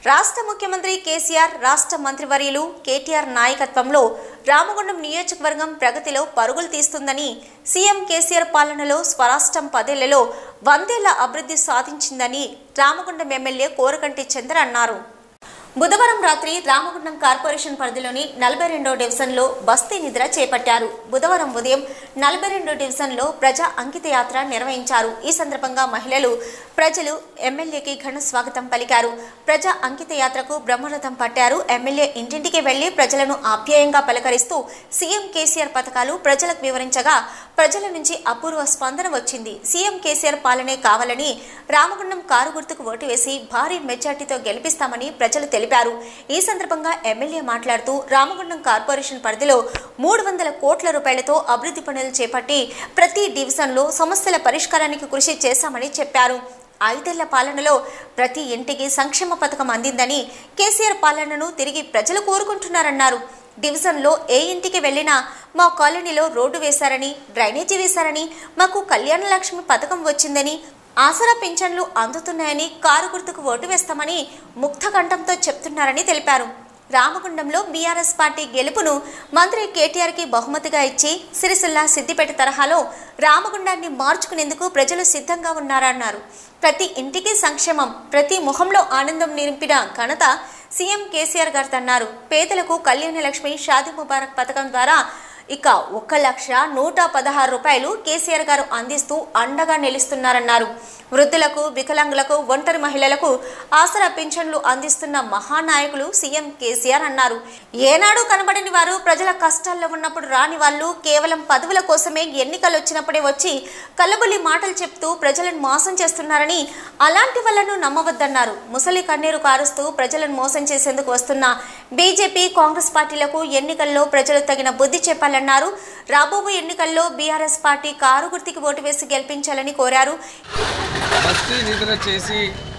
రాష్ట్ర ముఖ్యమంత్రి కేసీఆర్ రాష్ట్ర మంత్రివర్యులు కేటీఆర్ నాయకత్వంలో రామగుండం నియోజకవర్గం ప్రగతిలో పరుగులు తీస్తుందని సీఎం కేసీఆర్ పాలనలో స్వరాష్ట్రం పదేళ్లలో వందేళ్ల అభివృద్ధి సాధించిందని రామగుండం ఎమ్మెల్యే కోరకంటి చంద్ర అన్నారు బుధవారం రాత్రి రామగుండం కార్పొరేషన్ పరిధిలోని నలభై రెండో డివిజన్లో బస్తీ నిద్ర చేపట్టారు బుధవారం ఉదయం నలభై రెండో డివిజన్లో ప్రజా అంకిత యాత్ర నిర్వహించారు ఈ సందర్భంగా మహిళలు ప్రజలు ఎమ్మెల్యేకి ఘన స్వాగతం పలికారు ప్రజా అంకిత యాత్రకు బ్రహ్మరథం పట్టారు ఎమ్మెల్యే ఇంటింటికి వెళ్లి ప్రజలను ఆప్యాయంగా పలకరిస్తూ సీఎం కేసీఆర్ పథకాలు ప్రజలకు వివరించగా ప్రజల నుంచి అపూర్వ స్పందన వచ్చింది సీఎం కేసీఆర్ పాలనే కావాలని రామగుండం కారు గుర్తుకు ఓటు వేసి భారీ మెజార్టీతో గెలిపిస్తామని ప్రజలు తెలిపారు ఈ సందర్భంగా ఎమ్మెల్యే మాట్లాడుతూ రామగుండం కార్పొరేషన్ పరిధిలో మూడు వందల కోట్ల రూపాయలతో అభివృద్ధి పనులు చేపట్టి ప్రతి డివిజన్లో సమస్యల పరిష్కారానికి కృషి చేశామని చెప్పారు ఐదేళ్ల పాలనలో ప్రతి ఇంటికి సంక్షేమ పథకం అందిందని కేసీఆర్ పాలనను తిరిగి ప్రజలు కోరుకుంటున్నారన్నారు డివిజన్లో ఏ ఇంటికి వెళ్ళినా మా కాలనీలో రోడ్డు వేశారని డ్రైనేజీ వేశారని మాకు కళ్యాణ లక్ష్మి పథకం వచ్చిందని ఆసరా పింఛన్లు అందుతున్నాయని కారు గుర్తుకు ఓటు వేస్తామని ముక్త కంఠంతో చెప్తున్నారని తెలిపారు రామగుండంలో బీఆర్ఎస్ పార్టీ గెలుపును మంత్రి కేటీఆర్కి బహుమతిగా ఇచ్చి సిరిసిల్ల సిద్దిపేట తరహాలో రామగుండాన్ని మార్చుకునేందుకు ప్రజలు సిద్ధంగా ఉన్నారన్నారు ప్రతి ఇంటికి సంక్షేమం ప్రతి ముఖంలో ఆనందం నింపిన ఘనత సీఎం కేసీఆర్ గారిదన్నారు పేదలకు కళ్యాణ లక్ష్మి షాదీ ముబారక్ పథకం ద్వారా ఇక ఒక్క లక్ష నూట పదహారు రూపాయలు కేసీఆర్ గారు అందిస్తూ అండగా నిలుస్తున్నారన్నారు వృద్ధులకు వికలాంగులకు ఒంటరి మహిళలకు ఆసరా పింఛన్లు అందిస్తున్న మహానాయకులు సీఎం కేసీఆర్ అన్నారు ఏనాడు కనబడని వారు ప్రజల కష్టాల్లో ఉన్నప్పుడు రాని వాళ్ళు కేవలం పదవుల కోసమే ఎన్నికలు వచ్చినప్పుడే వచ్చి కల్లబుల్లి మాటలు చెప్తూ ప్రజలను మోసం చేస్తున్నారని అలాంటి వాళ్ళను నమ్మవద్దన్నారు ముసలి కన్నీరు కారుస్తూ ప్రజలను మోసం చేసేందుకు వస్తున్న బీజేపీ కాంగ్రెస్ పార్టీలకు ఎన్నికల్లో ప్రజలు తగిన బుద్ధి చెప్పాలన్నారు రాబోయే ఎన్నికల్లో బీఆర్ఎస్ పార్టీ కారు గుర్తికి ఓటు వేసి గెలిపించాలని కోరారు బస్తీ నిద్ర చేసి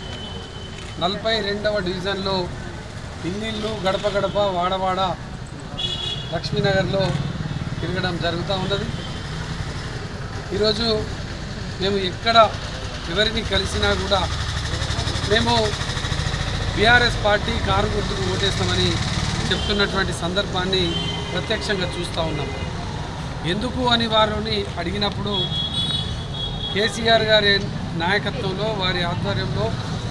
నలభై రెండవ డివిజన్లో ఇల్లిల్లు గడప గడప వాడవాడ లక్ష్మీనగర్లో తిరగడం జరుగుతూ ఉన్నది ఈరోజు మేము ఎక్కడ ఎవరిని కలిసినా కూడా మేము బీఆర్ఎస్ పార్టీ కారు గుర్తుకు ఓటేస్తామని చెప్తున్నటువంటి సందర్భాన్ని ప్రత్యక్షంగా చూస్తూ ఉన్నాం ఎందుకు అని వారిని అడిగినప్పుడు కేసీఆర్ గారి నాయకత్వంలో వారి ఆధ్వర్యంలో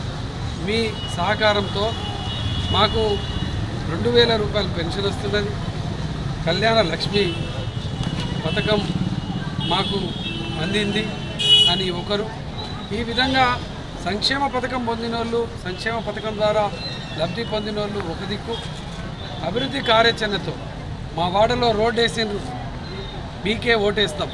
మీ సహకారంతో మాకు రెండు వేల రూపాయల పెన్షన్ వస్తున్నది కళ్యాణ లక్ష్మి పథకం మాకు అందింది అని ఒకరు ఈ విధంగా సంక్షేమ పథకం పొందిన వాళ్ళు సంక్షేమ పథకం ద్వారా లబ్ధి పొందిన వాళ్ళు ఒక దిక్కు అభివృద్ధి కార్యాచరణతో మా వాడలో రోడ్ వేసిండ్రు మీకే ఓటేస్తాం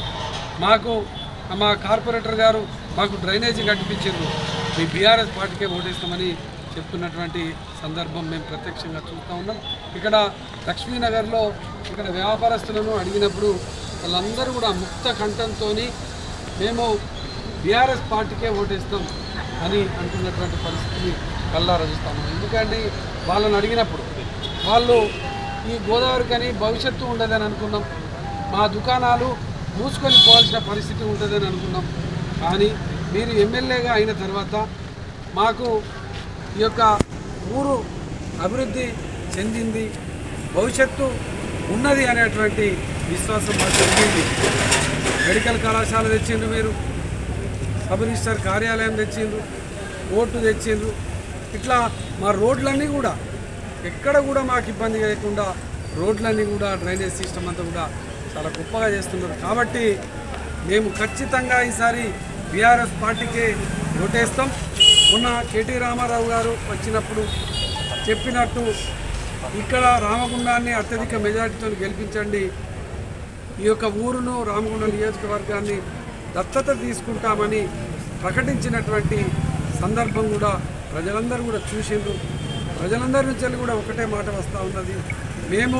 మాకు మా కార్పొరేటర్ గారు మాకు డ్రైనేజీ కట్టిపించారు మీ బీఆర్ఎస్ పార్టీకే ఓటేస్తామని చెప్తున్నటువంటి సందర్భం మేము ప్రత్యక్షంగా చూస్తూ ఉన్నాం ఇక్కడ లక్ష్మీనగర్లో ఇక్కడ వ్యాపారస్తులను అడిగినప్పుడు వాళ్ళందరూ కూడా ముక్త కంఠంతో మేము బీఆర్ఎస్ పార్టీకే ఓటేస్తాం అని అంటున్నటువంటి పరిస్థితిని కల్లారా చూస్తాము ఎందుకంటే వాళ్ళని అడిగినప్పుడు వాళ్ళు ఈ గోదావరికని భవిష్యత్తు ఉండదని అనుకున్నాం మా దుకాణాలు మూసుకొని పోవాల్సిన పరిస్థితి ఉంటుందని అనుకున్నాం కానీ మీరు ఎమ్మెల్యేగా అయిన తర్వాత మాకు ఈ యొక్క ఊరు అభివృద్ధి చెందింది భవిష్యత్తు ఉన్నది అనేటువంటి విశ్వాసం మాకు కలిగింది మెడికల్ కళాశాల తెచ్చిండ్రు మీరు సబ్ రిజిస్టర్ కార్యాలయం తెచ్చిండ్రు కోర్టు తెచ్చిండ్రు ఇట్లా మా రోడ్లన్నీ కూడా ఎక్కడ కూడా మాకు ఇబ్బంది లేకుండా రోడ్లన్నీ కూడా డ్రైనేజ్ సిస్టమ్ అంతా కూడా చాలా గొప్పగా చేస్తున్నారు కాబట్టి మేము ఖచ్చితంగా ఈసారి బీఆర్ఎస్ పార్టీకే ఓటేస్తాం మొన్న కేటీ రామారావు గారు వచ్చినప్పుడు చెప్పినట్టు ఇక్కడ రామగుండాన్ని అత్యధిక మెజారిటీతో గెలిపించండి ఈ యొక్క ఊరును రామగుండం నియోజకవర్గాన్ని దత్తత తీసుకుంటామని ప్రకటించినటువంటి సందర్భం కూడా ప్రజలందరూ కూడా చూసిండ్రు ప్రజలందరి నుంచి కూడా ఒకటే మాట వస్తూ ఉన్నది మేము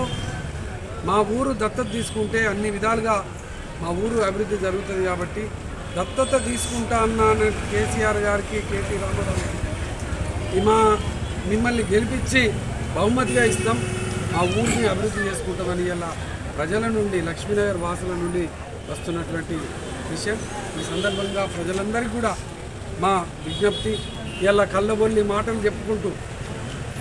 మా ఊరు దత్తత తీసుకుంటే అన్ని విధాలుగా మా ఊరు అభివృద్ధి జరుగుతుంది కాబట్టి దత్తత తీసుకుంటా అన్న కేసీఆర్ గారికి కేటీ రామారావు గారికి మా మిమ్మల్ని గెలిపించి బహుమతిగా ఇస్తాం మా ఊరిని అభివృద్ధి చేసుకుంటామని ఇలా ప్రజల నుండి లక్ష్మీనగర్ వాసుల నుండి వస్తున్నటువంటి విషయం ఈ సందర్భంగా ప్రజలందరికీ కూడా మా విజ్ఞప్తి ఇలా కళ్ళబొల్లి మాటలు చెప్పుకుంటూ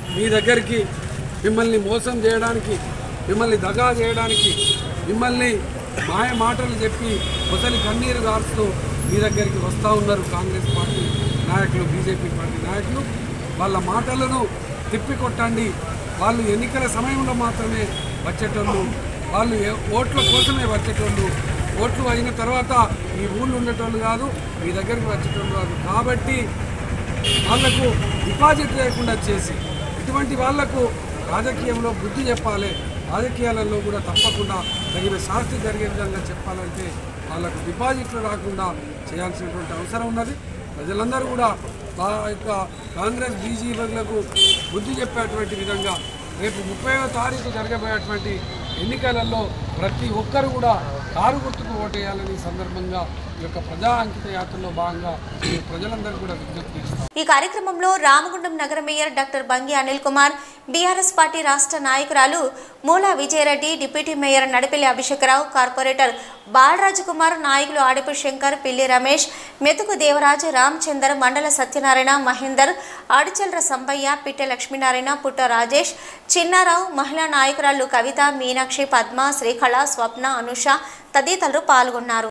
మీ దగ్గరికి మిమ్మల్ని మోసం చేయడానికి మిమ్మల్ని దగా చేయడానికి మిమ్మల్ని మాయ మాటలు చెప్పి ముసలి కన్నీరు గారుస్తూ మీ దగ్గరికి వస్తూ ఉన్నారు కాంగ్రెస్ పార్టీ నాయకులు బీజేపీ పార్టీ నాయకులు వాళ్ళ మాటలను తిప్పికొట్టండి వాళ్ళు ఎన్నికల సమయంలో మాత్రమే వచ్చేటోళ్ళు వాళ్ళు ఏ- ఓట్ల కోసమే వచ్చేటోళ్ళు ఓట్లు అయిన తర్వాత ఈ ఊళ్ళో ఉండేటోళ్ళు కాదు మీ దగ్గరికి వచ్చేటోళ్ళు కాదు కాబట్టి వాళ్లకు డిపాజిట్ లేకుండా చేసి ఇటువంటి వాళ్లకు రాజకీయంలో బుద్ధి చెప్పాలి రాజకీయాలలో కూడా తప్పకుండా తగిన శాస్తి జరిగే విధంగా చెప్పాలంటే వాళ్ళకు డిపాజిట్లు రాకుండా చేయాల్సినటువంటి అవసరం ఉన్నది ప్రజలందరూ కూడా ఆ యొక్క కాంగ్రెస్ బీజేపీలకు బుద్ధి చెప్పేటువంటి విధంగా రేపు ముప్పైవ తారీఖు జరగబోయేటువంటి ఎన్నికలలో ప్రతి ఒక్కరు కూడా కారు గుర్తుకు ఓటేయాలని ఈ సందర్భంగా ఈ యొక్క ప్రజా అంకిత యాత్రలో భాగంగా ఈ ప్రజలందరూ కూడా విజ్ఞప్తి చేస్తాం ఈ కార్యక్రమంలో రామగుండం నగర mayor doctor Bangi Anil Kumar BRS party రాష్ట్ర నాయకురాలు Moola Vijaya Reddy deputy mayor Nadipelli Abhishek Rao corporator Balaraju Kumar నాయకులు ఆడిపు శంకర్ పిల్లి రమేష్ మెతుకు దేవరాజు రామచందర్ మండల సత్యనారాయణ మహేందర్ ఆడిచల్ర సంబయ్య పిట్టె లక్ష్మీనారాయణ పుట్ట రాజేష్ చిన్నారావు మహిళా నాయకురాలు కవిత మీనాక్షి పద్మ శ్రీకళ స్వప్న అనుష తదితరులు పాల్గొన్నారు